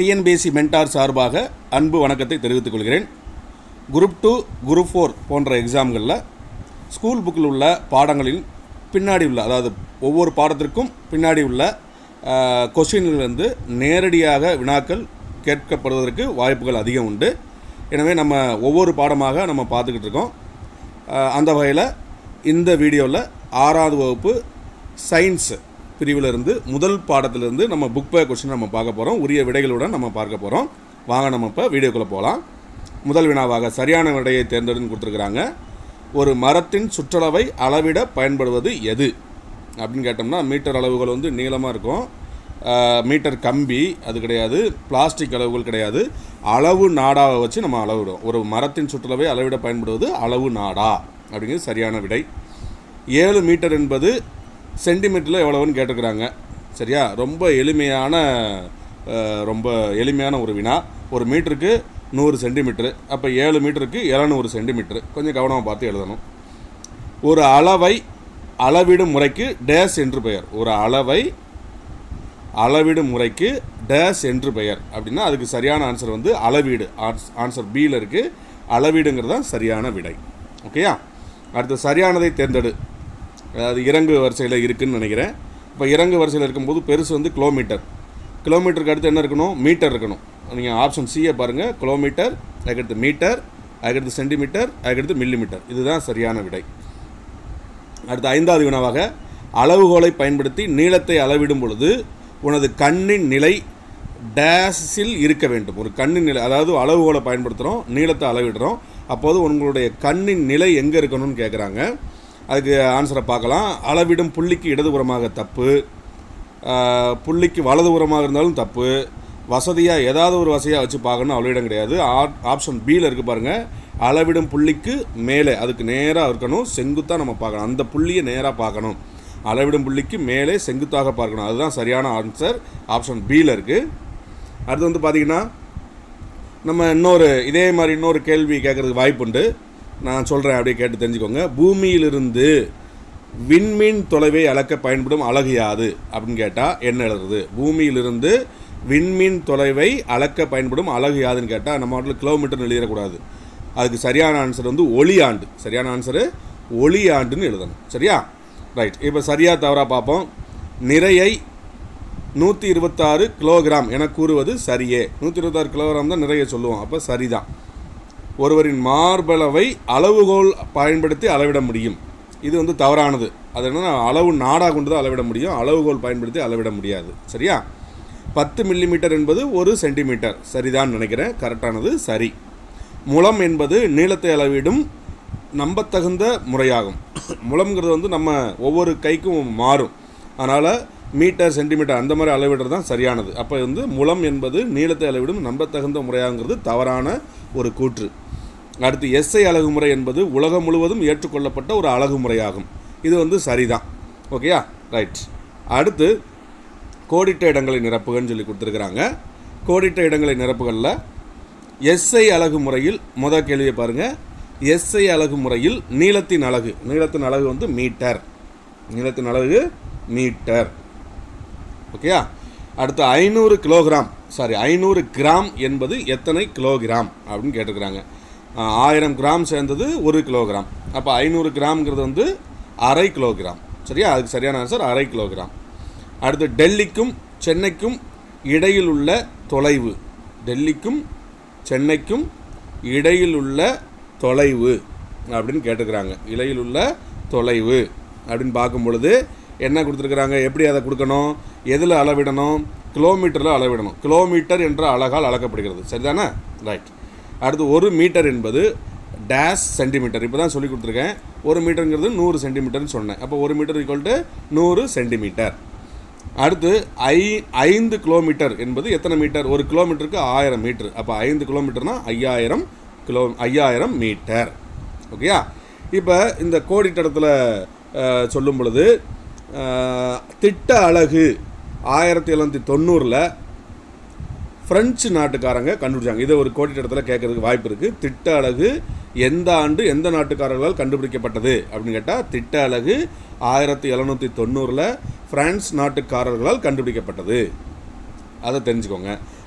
TNPSC mentor சார்பாக அன்பு வணக்கத்தை தெரிவித்துக் கொள்கிறேன் குரூப் டூ குரூப் ஃபோர் போன்ற எக்ஸாம்களில் ஸ்கூல் புக்கில் உள்ள பாடங்களில் பின்னாடி உள்ள அதாவது ஒவ்வொரு பாடத்திற்கும் பின்னாடி உள்ள கொஸ்டின்கள் வந்து நேரடியாக வினாக்கள் கேட்கப்படுவதற்கு வாய்ப்புகள் அதிகம் உண்டு எனவே நம்ம ஒவ்வொரு பாடமாக நம்ம பார்த்துக்கிட்டு இருக்கோம் அஹ், அந்த வகையில் இந்த வீடியோவில் ஆறாவது வகுப்பு சயின்ஸ் பிரிவிலிருந்து முதல் பாடத்திலிருந்து நம்ம புக் பே கொஸ்டின் நம்ம பார்க்க போகிறோம் உரிய விடைகளுடன் நம்ம பார்க்க போகிறோம் வாங்க நம்ம இப்போ வீடியோக்குள்ளே போகலாம் முதல் வினாவாக சரியான விடையை தேர்ந்தெடுத்து கொடுத்துருக்குறாங்க ஒரு மரத்தின் சுற்றளவை அளவிட பயன்படுவது எது அப்படின்னு கேட்டோம்னா மீட்டர் அளவுகள் வந்து நீளமாக இருக்கும் ஆஹ், மீட்டர் கம்பி அது கிடையாது பிளாஸ்டிக் அளவுகள் கிடையாது அளவு நாடாவை வச்சு நம்ம அளவிடுவோம் ஒரு மரத்தின் சுற்றளவை அளவிட பயன்படுவது அளவு நாடா அப்படிங்கிறது சரியான விடை ஏழு மீட்டர் என்பது சென்டிமீட்டரில் எவ்வளவுன்னு கேட்டிருக்கிறாங்க சரியா ரொம்ப எளிமையான அஹ், ரொம்ப எளிமையான ஒரு வினா ஒரு மீட்டருக்கு நூறு சென்டிமீட்ரு அப்போ ஏழு மீட்டருக்கு எழுநூறு சென்டிமீட்ரு கொஞ்சம் கவனமாக பார்த்து எழுதணும் ஒரு அளவை அளவிடும் முறைக்கு டேஸ் என்று பெயர் ஒரு அளவை அளவிடும் முறைக்கு டேஸ் என்று பெயர் அப்படின்னா அதுக்கு சரியான ஆன்சர் வந்து அளவீடு ஆன்சர் பியில் இருக்குது அளவீடுங்கிறது தான் சரியான விடை ஓகேயா அடுத்து சரியானதை தேர்ந்தெடு அதாவது இறங்கு வரிசையில் இருக்குன்னு நினைக்கிறேன் இப்போ இறங்கு வரிசையில் இருக்கும்போது பெருசு வந்து கிலோமீட்டர் கிலோமீட்டருக்கு அடுத்து என்ன இருக்கணும் மீட்டர் இருக்கணும் நீங்கள் ஆப்ஷன் சியை பாருங்கள் கிலோமீட்டர் அதுக்கடுத்து மீட்டர் அதுக்கடுத்து சென்டிமீட்டர் அதுக்கடுத்து மில்லிமீட்டர் இதுதான் சரியான விடை அடுத்து ஐந்தாவது வினாவாக அளவுகோலை பயன்படுத்தி நீளத்தை அளவிடும் பொழுது உனது கண்ணின் நிலை டேஸில் இருக்க வேண்டும் ஒரு கண்ணின் நிலை அதாவது அளவுகோலை பயன்படுத்துகிறோம் நீளத்தை அளவிடுறோம் அப்போது உங்களுடைய கண்ணின் நிலை எங்கே இருக்கணும்னு கேட்குறாங்க அதுக்கு ஆன்சரை பார்க்கலாம் அளவிடும் புள்ளிக்கு இடதுபுறமாக தப்பு ஆஹ், புள்ளிக்கு வலதுபுறமாக இருந்தாலும் தப்பு வசதியாக ஏதாவது ஒரு வசதியாக வச்சு பார்க்கணும் அளவிடம் கிடையாது ஆப்- ஆப்ஷன் பியில் இருக்குது பாருங்கள் அளவிடும் புள்ளிக்கு மேலே அதுக்கு நேராக இருக்கணும் செங்குத்தாக நம்ம பார்க்கணும் அந்த புள்ளியை நேராக பார்க்கணும் அளவிடும் புள்ளிக்கு மேலே செங்குத்தாக பார்க்கணும் அதுதான் சரியான ஆன்சர் ஆப்ஷன் பியில் இருக்குது அடுத்து வந்து பார்த்தீங்கன்னா நம்ம இன்னொரு இதே மாதிரி இன்னொரு கேள்வி கேட்குறதுக்கு வாய்ப்புண்டு நான் சொல்கிறேன் அப்படியே கேட்டு தெரிஞ்சுக்கோங்க பூமியிலிருந்து விண்மீன் தொலைவை அளக்க பயன்படும் அலகு யாது அப்படின்னு கேட்டால் என்ன எழுதுறது பூமியிலிருந்து விண்மீன் தொலைவை அளக்க பயன்படும் அலகு யாதுன்னு கேட்டால் நம்ம நாட்டில் கிலோமீட்டர்னு எழுதிடக்கூடாது அதுக்கு சரியான ஆன்சர் வந்து ஒளி ஆண்டு சரியான ஆன்சரு ஒளி ஆண்டுன்னு எழுதணும் சரியா ரைட் இப்போ சரியாக தவறாக பார்ப்போம் நிறையை நூற்றி இருபத்தாறு கிலோகிராம் என கூறுவது சரியே நூற்றி இருபத்தாறு கிலோகிராம் தான் நிறைய சொல்லுவோம் அப்போ சரிதான் ஒருவரின் மார்பளவை அளவுகோல் பயன்படுத்தி அளவிட முடியும் இது வந்து தவறானது அது என்னன்னா அளவு நாடாக கொண்டு தான் அளவிட முடியும் அளவுகோல் பயன்படுத்தி அளவிட முடியாது சரியா பத்து மில்லிமீட்டர் என்பது ஒரு சென்டிமீட்டர் சரிதான் நினைக்கிறேன் கரெக்டானது சரி முலம் என்பது நீளத்தை அளவிடும் நம்பத்தகுந்த முறையாகும் முலம்ங்கிறது வந்து நம்ம ஒவ்வொரு கைக்கும் மாறும் அதனால் மீட்டர் சென்டிமீட்டர் அந்த மாதிரி அளவிடுறது தான் சரியானது அப்போ வந்து முலம் என்பது நீளத்தை அளவிடும் நம்பத்தகுந்த முறையாங்கிறது தவறான ஒரு கூற்று அடுத்து எஸ்ஐ அழகுமுறை என்பது உலகம் முழுவதும் ஏற்றுக்கொள்ளப்பட்ட ஒரு அழகுமுறையாகும் இது வந்து சரிதான் ஓகேயா ரைட் அடுத்து கோடிட்ட இடங்களை நிரப்புகன்னு சொல்லி கொடுத்துருக்குறாங்க கோடிட்ட இடங்களை நிரப்புகளில் எஸ்ஐ அலகு முறையில் முத கேள்வியை பாருங்கள் எஸ்ஐ அலகு முறையில் நீளத்தின் அலகு நீளத்தின் அலகு வந்து மீட்டர் நீளத்தின் அலகு மீட்டர் ஓகேயா அடுத்து ஐநூறு கிலோகிராம் சாரி ஐநூறு கிராம் என்பது எத்தனை கிலோகிராம் அப்படின்னு கேட்டிருக்கிறாங்க ஆஹ், ஆயிரம் கிராம் சேர்ந்தது ஒரு கிலோகிராம் அப்போ ஐநூறு கிராம்ங்கிறது வந்து அரை கிலோகிராம் சரியா அதுக்கு சரியான ஆன்சர் அரை கிலோகிராம் அடுத்து டெல்லிக்கும் சென்னைக்கும் இடையில் உள்ள தொலைவு டெல்லிக்கும் சென்னைக்கும் இடையில் உள்ள தொலைவு அப்படின்னு கேட்டுக்கிறாங்க இடையில் உள்ள தொலைவு அப்படின்னு பார்க்கும் பொழுது என்ன கொடுத்துருக்குறாங்க எப்படி அதை கொடுக்கணும் எதில் அளவிடணும் கிலோமீட்டரில் அளவிடணும் கிலோமீட்டர் என்ற அழகால் அளக்கப்படுகிறது சரிதானே ரைட் அடுத்து ஒரு மீட்டர் என்பது டேஷ் சென்டிமீட்டர் இப்போ தான் சொல்லி கொடுத்துருக்கேன் ஒரு மீட்டருங்கிறது நூறு சென்டிமீட்டர்னு சொன்னேன் அப்போ ஒரு மீட்டர் ஈக்குவல் டு நூறு சென்டிமீட்டர் அடுத்து ஐ ஐந்து கிலோமீட்டர் என்பது எத்தனை மீட்டர் ஒரு கிலோமீட்டருக்கு ஆயிரம் மீட்டர் அப்போ ஐந்து கிலோமீட்டர்னா ஐயாயிரம் கிலோ ஐயாயிரம் மீட்டர் ஓகேயா இப்போ இந்த கோடிட்டடத்தில் அஹ், சொல்லும் பொழுது அஹ், திட்ட அலகு ஆயிரத்தி எழுநூற்றி தொண்ணூறில் பிரெஞ்சு நாட்டுக்காரங்க கண்டுபிடிச்சாங்க இதை ஒரு கோடிட்டடத்தில் கேட்கறதுக்கு வாய்ப்பு இருக்குது திட்ட அலகு எந்த ஆண்டு எந்த நாட்டுக்காரர்களால் கண்டுபிடிக்கப்பட்டது அப்படின்னு கேட்டால் திட்ட அலகு ஆயிரத்தி எழுநூற்றி தொண்ணூறில் பிரான்ஸ் நாட்டுக்காரர்களால் கண்டுபிடிக்கப்பட்டது அதை தெரிஞ்சுக்கோங்க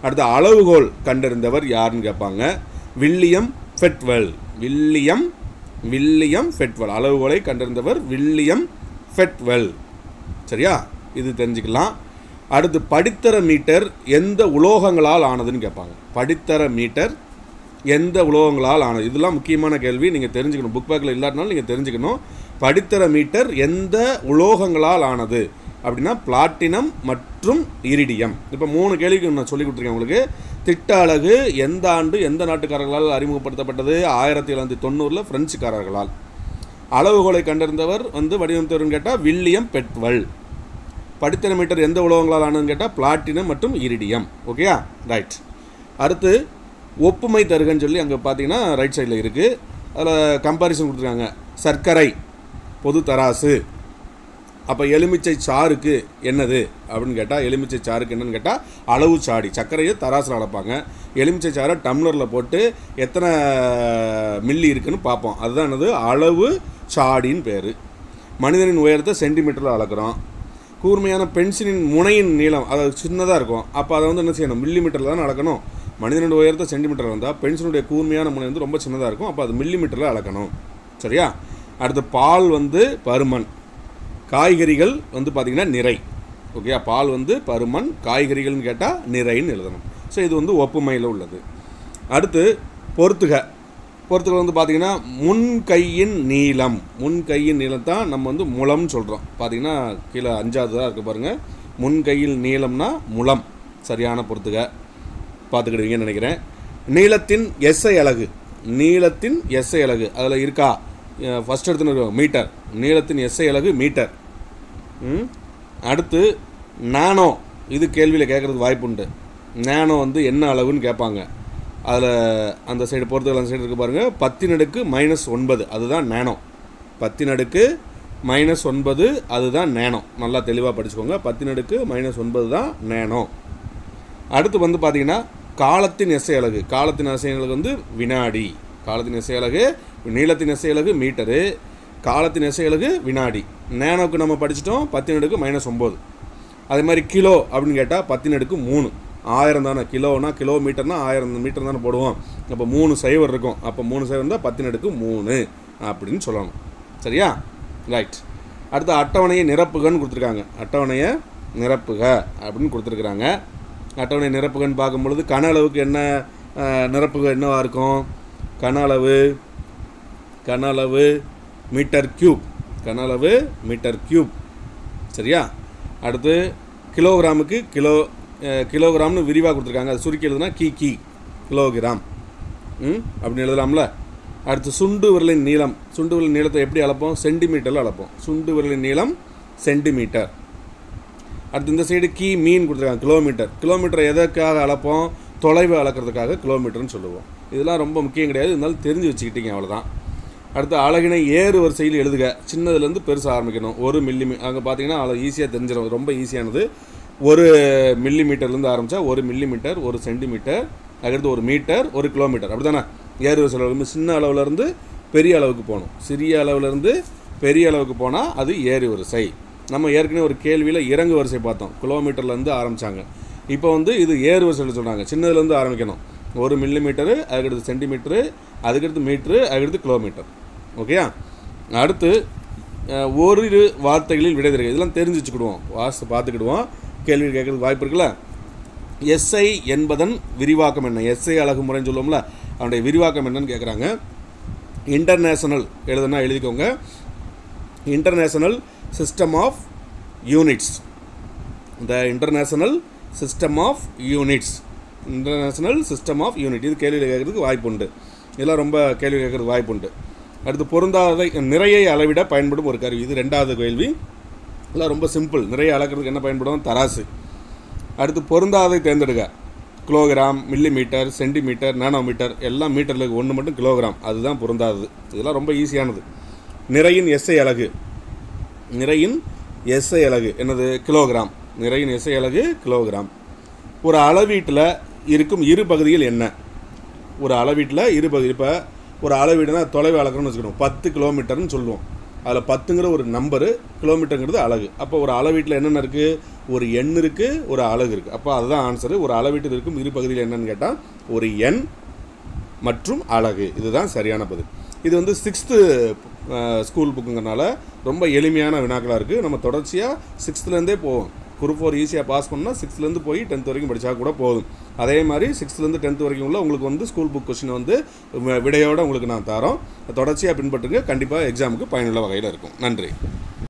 அடுத்து அளவுகோல் கண்டறிந்தவர் யாருன்னு கேட்பாங்க William Fetwell William William Fetwell அளவுகோலை கண்டறிந்தவர் வில்லியம் ஃபெட்வெல் சரியா இது தெரிஞ்சுக்கலாம் அடுத்து படித்தர மீட்டர் எந்த உலோகங்களால் ஆனதுன்னு கேட்பாங்க படித்தர மீட்டர் எந்த உலோகங்களால் ஆனது இதெல்லாம் முக்கியமான கேள்வி நீங்கள் தெரிஞ்சுக்கணும் புக் பேக்கில் இல்லாட்டினாலும் நீங்கள் தெரிஞ்சுக்கணும் படித்தர மீட்டர் எந்த உலோகங்களால் ஆனது அப்படின்னா பிளாட்டினம் மற்றும் இரிடியம் இப்போ மூணு கேள்விக்கு நான் சொல்லி கொடுத்துருக்கேன் உங்களுக்கு திட்ட அலகு எந்த ஆண்டு எந்த நாட்டுக்காரர்களால் அறிமுகப்படுத்தப்பட்டது ஆயிரத்தி எழுநூற்றி தொண்ணூறில் பிரெஞ்சுக்காரர்களால் அளவுகோலை கண்டறிந்தவர் வந்து வடிவமைத்தவர்னு கேட்டால் வில்லியம் பெட்வல் படித்தர மீட்டர் எந்த உலோகங்களால் ஆனதுன்னு கேட்டால் பிளாட்டினம் மற்றும் இரிடியம் ஓகேயா ரைட் அடுத்து ஒப்புமை தருகன்னு சொல்லி அங்கே பார்த்தீங்கன்னா ரைட் சைடில் இருக்குது அதில் கம்பாரிசன் கொடுத்துருக்காங்க சர்க்கரை பொது தராசு அப்போ எலுமிச்சை சாருக்கு என்னது அப்படின்னு கேட்டால் எலுமிச்சை சாருக்கு என்னன்னு கேட்டால் அளவு சாடி சர்க்கரையை தராசில் அளப்பாங்க எலுமிச்சை சாறை டம்ளரில் போட்டு எத்தனை மில்லி இருக்குன்னு பார்ப்போம் அதுதான் என்னது அளவு சாடின்னு பேர் மனிதனின் உயரத்தை சென்டிமீட்டரில் அளக்குறோம் கூர்மையான பென்சிலின் முனையின் நீளம் அது சின்னதாக இருக்கும் அப்போ அதை வந்து என்ன செய்யணும் மில்லி மீட்டரில் தான் அளக்கணும் மனிதனுடைய உயரத்தை சென்டிமீட்டர் இருந்தால் பென்சிலுடைய கூர்மையான முனை வந்து ரொம்ப சின்னதாக இருக்கும் அப்போ அது மில்லி மீட்டரில் அளக்கணும் சரியா அடுத்து பால் வந்து பருமன் காய்கறிகள் வந்து பார்த்திங்கன்னா நிறை ஓகே பால் வந்து பருமன் காய்கறிகள்னு கேட்டால் நிறைன்னு எழுதணும் ஸோ இது வந்து ஒப்புமையில் உள்ளது அடுத்து பொறுத்துக பொறுத்துக வந்து பார்த்திங்கன்னா முன் கையின் நீளம் முன் கையின் நீளம் தான் நம்ம வந்து முளம்னு சொல்கிறோம் பார்த்திங்கன்னா கீழே அஞ்சாவது தான் இருக்குது பாருங்கள் முன் கையில் நீளம்னா முளம் சரியான பொறுத்துக பார்த்துக்கிடுவீங்கன்னு நினைக்கிறேன் நீளத்தின் எஸ்ஐ அலகு நீளத்தின் எஸ்ஐ அலகு அதில் இருக்கா ஃபஸ்ட் எடுத்துன்னு மீட்டர் நீளத்தின் எஸ்ஐ அலகு மீட்டர் ம் அடுத்து நானோ இது கேள்வியில் கேட்குறதுக்கு வாய்ப்புண்டு நானோ வந்து என்ன அளவுன்னு கேட்பாங்க அதில் அந்த சைடு பொறுத்துகள் அந்த சைடு இருக்கு பாருங்கள் பத்தின் அடுக்கு மைனஸ் ஒன்பது அதுதான் நேனோ பத்தின் அடுக்கு மைனஸ் ஒன்பது அதுதான் நேனோ நல்லா தெளிவாக படிச்சுக்கோங்க பத்தின் அடுக்கு மைனஸ் ஒன்பது தான் நேனோ அடுத்து வந்து பார்த்தீங்கன்னா காலத்தின் எஸ்ஐ அலகு காலத்தின் எஸ்ஐ அலகு வந்து வினாடி காலத்தின் எஸ்ஐ அலகு நீளத்தின் எஸ்ஐ அலகு மீட்டரு காலத்தின் எஸ்ஐ அலகு வினாடி நேனோக்கு நம்ம படிச்சிட்டோம் பத்தின் அடுக்கு மைனஸ் ஒம்பது அதே மாதிரி கிலோ அப்படின்னு கேட்டால் பத்தின் அடுக்கு மூணு ஆயிரம் தானே கிலோனா கிலோமீட்டர்னா ஆயிரம் மீட்டர் தானே போடுவோம் அப்போ மூணு சைவர் இருக்கும் அப்போ மூணு சைவர் இருந்தால் பத்தின் அடுக்கு மூணு அப்படின்னு சொல்லணும் சரியா ரைட் அடுத்து அட்டவணையை நிரப்புகன்னு கொடுத்துருக்காங்க அட்டவணையை நிரப்புக அப்படின்னு கொடுத்துருக்குறாங்க அட்டவணை நிரப்புகன்னு பார்க்கும்பொழுது கன அளவுக்கு என்ன அஹ், நிரப்புக என்னவா இருக்கும் கன அளவு கன அளவு மீட்டர் கியூப் கன அளவு மீட்டர் கியூப் சரியா அடுத்து கிலோகிராமுக்கு கிலோ அஹ், கிலோகிராம்னு விரிவாக கொடுத்துருக்காங்க அது சுருக்கி எழுதுனா கி கி கிலோகிராம் ம் அப்படின்னு எழுதலாம்ல அடுத்து சுண்டு விரலின் நீளம் சுண்டு விரலின் நீளத்தை எப்படி அளப்போம் சென்டிமீட்டரில் அளப்போம் சுண்டு விரலின் நீளம் சென்டிமீட்டர் அடுத்து இந்த சைடு கீ மீன் கொடுத்துருக்காங்க கிலோமீட்டர் கிலோமீட்டர் எதற்காக அளப்போம் தொலைவை அளக்கிறதுக்காக கிலோமீட்டர்னு சொல்லுவோம் இதெல்லாம் ரொம்ப முக்கியம் கிடையாது இருந்தாலும் தெரிஞ்சு வச்சுக்கிட்டீங்க அவ்வளோதான் அடுத்து அழகினை ஏறு வரிசையில் எழுதுக சின்னதுலேருந்து பெருசாக ஆரம்பிக்கணும் ஒரு மில்லி மீ அங்கே பார்த்தீங்கன்னா அவ்வளோ ஈஸியாக தெரிஞ்சிடும் ரொம்ப ஈஸியானது ஒரு மில்லி மீட்டர்லேருந்து ஆரம்பித்தா ஒரு மில்லி மீட்டர் ஒரு சென்டிமீட்டர் அதுக்கடுத்து ஒரு மீட்டர் ஒரு கிலோமீட்டர் அப்படி தானே ஏறு வரிசையில் வந்து சின்ன அளவுலேருந்து பெரிய அளவுக்கு போகணும் சிறிய அளவுலேருந்து பெரிய அளவுக்கு போனால் அது ஏறு வரிசை நம்ம ஏற்கனவே ஒரு கேள்வியில் இறங்கு வரிசை பார்த்தோம் கிலோமீட்டர்லேருந்து ஆரம்பித்தாங்க இப்போ வந்து இது ஏறு வரிசையில் சொல்கிறாங்க சின்னதுலேருந்து ஆரம்பிக்கணும் ஒரு மில்லி மீட்டரு அதுக்கடுத்து சென்டிமீட்டரு அதுக்கடுத்து மீட்ரு அதுக்கடுத்து கிலோமீட்டர் ஓகேயா அடுத்து அஹ், ஓரிரு வார்த்தைகளில் விடை தருக இதெல்லாம் தெரிஞ்சு வச்சுக்கிடுவோம் வாசித்து பார்த்துக்கிடுவோம் கேள்வி கேட்கறதுக்கு வாய்ப்பு இருக்குல்ல எஸ்ஐ என்பதன் விரிவாக்கம் என்ன எஸ்ஐ அழகு முறைன்னு சொல்லுவோம்ல அவனுடைய விரிவாக்கம் என்னன்னு கேட்குறாங்க இன்டர்நேஷனல் எழுதுனா எழுதிக்கோங்க international system of units the international system of units international system of unit இது கேள்வி கேட்கறதுக்கு வாய்ப்பு உண்டு இதெல்லாம் ரொம்ப கேள்வி கேட்கறதுக்கு வாய்ப்பு உண்டு அடுத்து பொருந்தாத நிறையை அளவிட பயன்படும் ஒரு கருவி இது ரெண்டாவது கேள்வி இதெல்லாம் ரொம்ப சிம்பிள் நிறைய அளக்கிறதுக்கு என்ன பயன்படும் தராசு அடுத்து பொருந்தாதை தேர்ந்தெடுக்க kilogram millimetre centimetre nanometre எல்லாம் மீட்டரில் ஒன்று மட்டும் கிலோகிராம் அதுதான் பொருந்தாதது இதெல்லாம் ரொம்ப ஈஸியானது நிறையின் எஸ்ஐ அலகு நிறையின் எஸ்ஐ அலகு என்னது கிலோகிராம் நிறையின் எஸ்ஐ அலகு கிலோகிராம் ஒரு அளவீட்டில் இருக்கும் இரு பகுதிகள் என்ன ஒரு அளவீட்டில் இரு பகுதி இப்போ ஒரு அளவீடுனா தொலைவு அளக்கணும்னு வச்சுக்கணும் பத்து கிலோமீட்டர்னு சொல்லுவோம் அதில் பத்துங்கிற ஒரு நம்பரு கிலோமீட்டருங்கிறது அலகு அப்போ ஒரு அளவீட்டில் என்னென்ன இருக்குது ஒரு எண் இருக்குது ஒரு அலகு இருக்குது அப்போ அதுதான் ஆன்சரு ஒரு அளவீட்டில் இருக்கும் இரு பகுதியில் என்னென்னு கேட்டால் ஒரு எண் மற்றும் அழகு இதுதான் சரியான பதில் இது வந்து சிக்ஸ்த்து ஸ்கூல் புக்குங்கிறனால ரொம்ப எளிமையான வினாக்களாக இருக்குது நம்ம தொடர்ச்சியாக சிக்ஸ்த்துலேருந்தே போவோம் குரூப் ஃபோர் ஈஸியாக பாஸ் பண்ணால் சிக்ஸ்த்லேருந்து போய் டென்த் வரைக்கும் படித்தா கூட போதும் அதே மாதிரி சிக்ஸ்த்லேருந்து டென்த் வரைக்கும் உள்ள உங்களுக்கு வந்து ஸ்கூல் புக் கொஸ்டின் வந்து வி- விடையோட உங்களுக்கு நான் தரோம் தொடர்ச்சியாக பின்பற்றுங்க கண்டிப்பாக எக்ஸாமுக்கு பயனுள்ள வகையில் இருக்கும் நன்றி